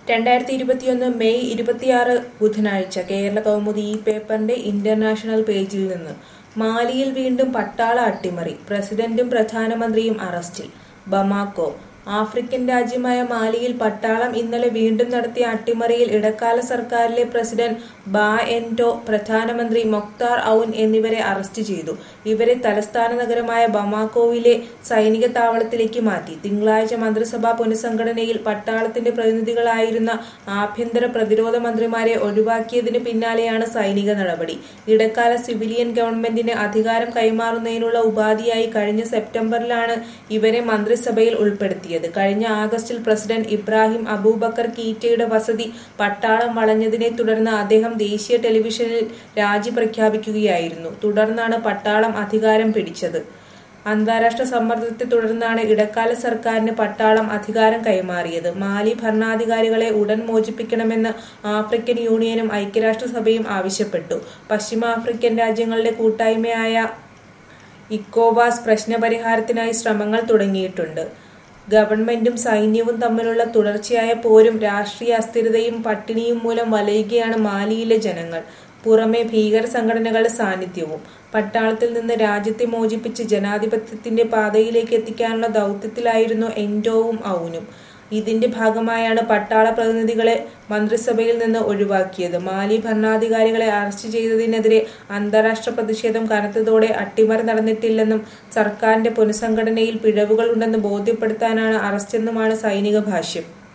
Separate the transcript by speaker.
Speaker 1: രണ്ടായിരത്തി ഇരുപത്തിയൊന്ന് മെയ് ഇരുപത്തിയാറ് ബുധനാഴ്ച കേരള കൗമുദി ഈ പേപ്പറിന്റെ ഇന്റർനാഷണൽ പേജിൽ നിന്ന് മാലിയിൽ വീണ്ടും പട്ടാള അട്ടിമറി പ്രസിഡന്റും പ്രധാനമന്ത്രിയും അറസ്റ്റിൽ ബമാക്കോ ആഫ്രിക്കൻ രാജ്യമായ മാലിയിൽ പട്ടാളം ഇന്നലെ വീണ്ടും നടത്തിയ അട്ടിമറിയിൽ ഇടക്കാല സർക്കാരിലെ പ്രസിഡന്റ് ബാ എൻറ്റോ പ്രധാനമന്ത്രി മൊക്താർ ഔൻ എന്നിവരെ അറസ്റ്റ് ചെയ്തു ഇവരെ തലസ്ഥാന നഗരമായ ബമാക്കോവിലെ സൈനിക താവളത്തിലേക്ക് മാറ്റി തിങ്കളാഴ്ച മന്ത്രിസഭാ പുനഃസംഘടനയിൽ പട്ടാളത്തിന്റെ പ്രതിനിധികളായിരുന്ന ആഭ്യന്തര പ്രതിരോധ മന്ത്രിമാരെ ഒഴിവാക്കിയതിന് പിന്നാലെയാണ് സൈനിക നടപടി ഇടക്കാല സിവിലിയൻ ഗവൺമെന്റിന് അധികാരം കൈമാറുന്നതിനുള്ള ഉപാധിയായി കഴിഞ്ഞ സെപ്റ്റംബറിലാണ് ഇവരെ മന്ത്രിസഭയിൽ ഉൾപ്പെടുത്തിയത് കഴിഞ്ഞ ആഗസ്റ്റിൽ പ്രസിഡന്റ് ഇബ്രാഹിം അബൂബക്കർ കീറ്റയുടെ വസതി പട്ടാളം വളഞ്ഞതിനെ തുടർന്ന് അദ്ദേഹം ദേശീയ ടെലിവിഷനിൽ രാജി പ്രഖ്യാപിക്കുകയായിരുന്നു തുടർന്നാണ് പട്ടാളം അധികാരം പിടിച്ചത് അന്താരാഷ്ട്ര സമ്മർദ്ദത്തെ തുടർന്നാണ് ഇടക്കാല സർക്കാരിന് പട്ടാളം അധികാരം കൈമാറിയത് മാലി ഭരണാധികാരികളെ ഉടൻ മോചിപ്പിക്കണമെന്ന് ആഫ്രിക്കൻ യൂണിയനും ഐക്യരാഷ്ട്രസഭയും ആവശ്യപ്പെട്ടു പശ്ചിമാഫ്രിക്കൻ രാജ്യങ്ങളുടെ കൂട്ടായ്മയായ ഇക്കോവാസ് പ്രശ്നപരിഹാരത്തിനായി ശ്രമങ്ങൾ തുടങ്ങിയിട്ടുണ്ട് ഗവൺമെന്റും സൈന്യവും തമ്മിലുള്ള തുടർച്ചയായ പോരും രാഷ്ട്രീയ അസ്ഥിരതയും പട്ടിണിയും മൂലം വലയുകയാണ് മാലിയിലെ ജനങ്ങൾ പുറമെ ഭീകര സംഘടനകളുടെ സാന്നിധ്യവും പട്ടാളത്തിൽ നിന്ന് രാജ്യത്തെ മോചിപ്പിച്ച് ജനാധിപത്യത്തിന്റെ പാതയിലേക്ക് എത്തിക്കാനുള്ള ദൗത്യത്തിലായിരുന്നു എൻഡോവും ഔനും ഇതിന്റെ ഭാഗമായാണ് പട്ടാള പ്രതിനിധികളെ മന്ത്രിസഭയിൽ നിന്ന് ഒഴിവാക്കിയത് മാലി ഭരണാധികാരികളെ അറസ്റ്റ് ചെയ്തതിനെതിരെ അന്താരാഷ്ട്ര പ്രതിഷേധം കനത്തതോടെ അട്ടിമറി നടന്നിട്ടില്ലെന്നും സർക്കാരിന്റെ പുനഃസംഘടനയിൽ പിഴവുകളുണ്ടെന്ന് ബോധ്യപ്പെടുത്താനാണ് അറസ്റ്റെന്നുമാണ് സൈനിക ഭാഷ്യം